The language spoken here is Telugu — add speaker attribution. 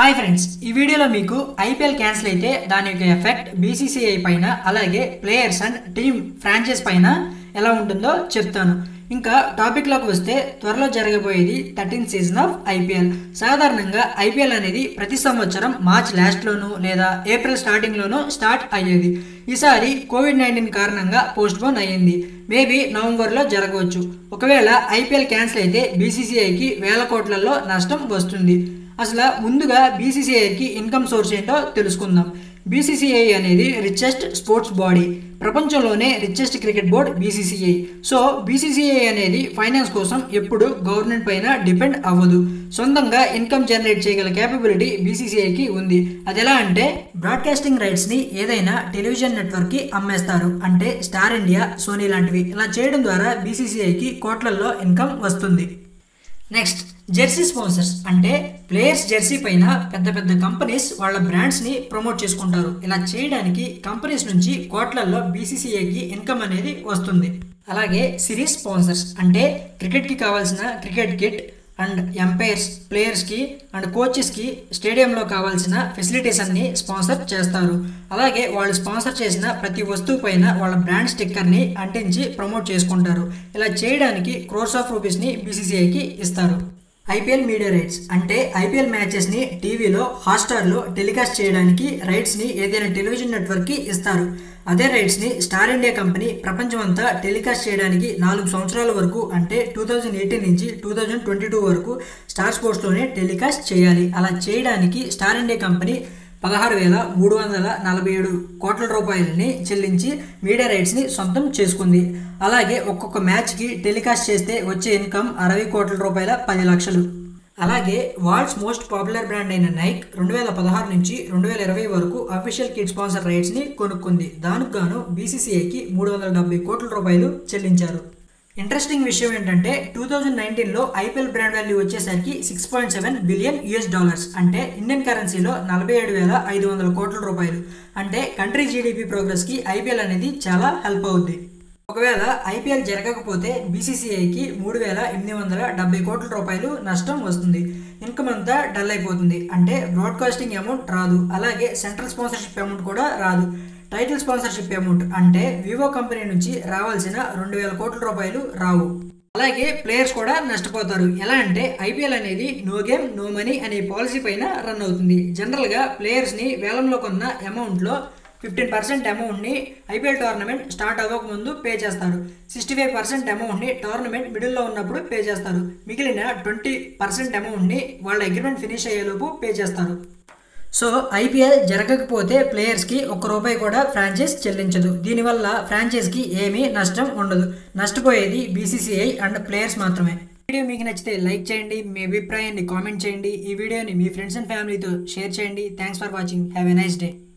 Speaker 1: హాయ్ ఫ్రెండ్స్ ఈ వీడియోలో మీకు ఐపీఎల్ క్యాన్సిల్ అయితే దాని యొక్క ఎఫెక్ట్ బీసీసీఐ పైన అలాగే ప్లేయర్స్ అండ్ టీమ్ ఫ్రాంచైజ్ పైన ఎలా ఉంటుందో చెప్తాను ఇంకా టాపిక్లోకి వస్తే త్వరలో జరగబోయేది థర్టీన్ సీజన్ ఆఫ్ ఐపీఎల్ సాధారణంగా ఐపీఎల్ అనేది ప్రతి సంవత్సరం మార్చ్ లాస్ట్లోనూ లేదా ఏప్రిల్ స్టార్టింగ్లోనూ స్టార్ట్ అయ్యేది ఈసారి కోవిడ్ నైన్టీన్ కారణంగా పోస్ట్ పోన్ అయ్యింది మేబీ నవంబర్లో జరగవచ్చు ఒకవేళ ఐపీఎల్ క్యాన్సిల్ అయితే బీసీసీఐకి వేల కోట్లలో నష్టం వస్తుంది అసలు ముందుగా బీసీసీఐకి ఇన్కమ్ సోర్స్ ఏంటో తెలుసుకుందాం బీసీసీఐ అనేది రిచెస్ట్ స్పోర్ట్స్ బాడీ ప్రపంచంలోనే richest cricket board BCCI so BCCI అనేది ఫైనాన్స్ కోసం ఎప్పుడు గవర్నమెంట్ పైన డిపెండ్ అవ్వదు సొంతంగా ఇన్కమ్ జనరేట్ చేయగల క్యాపబిలిటీ బీసీసీఐకి ఉంది అది ఎలా అంటే బ్రాడ్కాస్టింగ్ రైట్స్ని ఏదైనా టెలివిజన్ నెట్వర్క్కి అమ్మేస్తారు అంటే స్టార్ ఇండియా సోనీ లాంటివి ఇలా చేయడం ద్వారా బీసీసీఐకి కోట్లల్లో ఇన్కమ్ వస్తుంది నెక్స్ట్ జెర్సీ స్పాన్సర్స్ అంటే ప్లేయర్స్ జెర్సీ పైన పెద్ద పెద్ద కంపెనీస్ వాళ్ళ బ్రాండ్స్ని ప్రమోట్ చేసుకుంటారు ఇలా చేయడానికి కంపెనీస్ నుంచి కోట్లల్లో బీసీసీఐకి ఇన్కమ్ అనేది వస్తుంది అలాగే సిరీస్ స్పాన్సర్స్ అంటే క్రికెట్కి కావాల్సిన క్రికెట్ కిట్ అండ్ ఎంపైర్స్ ప్లేయర్స్కి అండ్ కోచెస్కి స్టేడియంలో కావాల్సిన ఫెసిలిటీస్ అన్ని స్పాన్సర్ చేస్తారు అలాగే వాళ్ళు స్పాన్సర్ చేసిన ప్రతి వస్తువు పైన వాళ్ళ బ్రాండ్ స్టిక్కర్ని అంటించి ప్రమోట్ చేసుకుంటారు ఇలా చేయడానికి క్రోర్స్ ఆఫ్ రూపీస్ని బీసీసీఐకి ఇస్తారు ఐపీఎల్ మీడియా రైట్స్ అంటే ఐపీఎల్ మ్యాచెస్ని టీవీలో హాట్స్టార్లో టెలికాస్ట్ చేయడానికి రైట్స్ని ఏదైనా టెలివిజన్ నెట్వర్క్కి ఇస్తారు అదే రైట్స్ని స్టార్ ఇండియా కంపెనీ ప్రపంచమంతా టెలికాస్ట్ చేయడానికి నాలుగు సంవత్సరాల వరకు అంటే టూ థౌజండ్ ఎయిటీన్ నుంచి టూ థౌజండ్ ట్వంటీ టూ వరకు స్టార్ స్పోర్ట్స్లోనే టెలికాస్ట్ చేయాలి అలా చేయడానికి స్టార్ ఇండియా కంపెనీ పదహారు వేల మూడు వందల నలభై ఏడు కోట్ల రూపాయలని చెల్లించి మీడియా రైట్స్ని సొంతం చేసుకుంది అలాగే ఒక్కొక్క మ్యాచ్కి టెలికాస్ట్ చేస్తే వచ్చే ఇన్కమ్ అరవై కోట్ల రూపాయల పది లక్షలు అలాగే వరల్డ్స్ మోస్ట్ పాపులర్ బ్రాండ్ అయిన నైక్ రెండు వేల పదహారు నుంచి రెండు వేల ఇరవై వరకు అఫీషియల్ కిట్ స్పాన్సర్ రైట్స్ని కొనుక్కుంది దానికి గాను బీసీసీఐకి మూడు వందల డెబ్బై కోట్ల రూపాయలు చెల్లించారు ఇంట్రెస్టింగ్ విషయం ఏంటంటే టూ థౌజండ్ నైన్టీన్లో ఐపీఎల్ బ్రాండ్ వాల్యూ వచ్చేసరికి six point seven billion US dollars అంటే ఇండియన్ కరెన్సీలో నలభై ఏడు వేల ఐదు వందల కోట్ల రూపాయలు అంటే కంట్రీ జీడిపి ప్రోగ్రెస్కి ఐపీఎల్ అనేది చాలా హెల్ప్ అవుద్ది ఒకవేళ ఐపీఎల్ జరగకపోతే బీసీసీఐకి మూడు వేల ఎనిమిది వందల డెబ్బై కోట్ల రూపాయలు నష్టం వస్తుంది ఇన్కమ్ అంతా డల్ అయిపోతుంది అంటే బ్రాడ్కాస్టింగ్ అమౌంట్ రాదు అలాగే సెంట్రల్ స్పాన్సర్షిప్ అమౌంట్ కూడా రాదు టైటిల్ స్పాన్సర్షిప్ అమౌంట్ అంటే వివో కంపెనీ నుంచి రావాల్సిన రెండు వేల కోట్ల రూపాయలు రావు అలాగే ప్లేయర్స్ కూడా నష్టపోతారు ఎలా అంటే ఐపీఎల్ అనేది నో గేమ్ నో మనీ అనే పాలసీ పైన రన్ అవుతుంది జనరల్గా ప్లేయర్స్ని వేలంలో కొన్న అమౌంట్లో ఫిఫ్టీన్ పర్సెంట్ అమౌంట్ని ఐపీఎల్ టోర్నమెంట్ స్టార్ట్ అవ్వకముందు పే చేస్తారు సిక్స్టీ ఫైవ్ పర్సెంట్ అమౌంట్ని టోర్నమెంట్ మిడిల్లో ఉన్నప్పుడు పే చేస్తారు మిగిలిన ట్వంటీ పర్సెంట్ అమౌంట్ని వాళ్ళ అగ్రిమెంట్ ఫినిష్ అయ్యేలోపు పే చేస్తారు సో ఐపీఎల్ జరగకపోతే ప్లేయర్స్కి ఒక్క రూపాయి కూడా ఫ్రాంచైజ్ చెల్లించదు దీనివల్ల ఫ్రాంచైజ్కి ఏమీ నష్టం ఉండదు నష్టపోయేది బీసీసీఐ అండ్ ప్లేయర్స్ మాత్రమే వీడియో మీకు నచ్చితే లైక్ చేయండి మీ అభిప్రాయాన్ని కామెంట్ చేయండి ఈ వీడియోని మీ ఫ్రెండ్స్ అండ్ ఫ్యామిలీతో షేర్ చేయండి thanks for watching have a nice day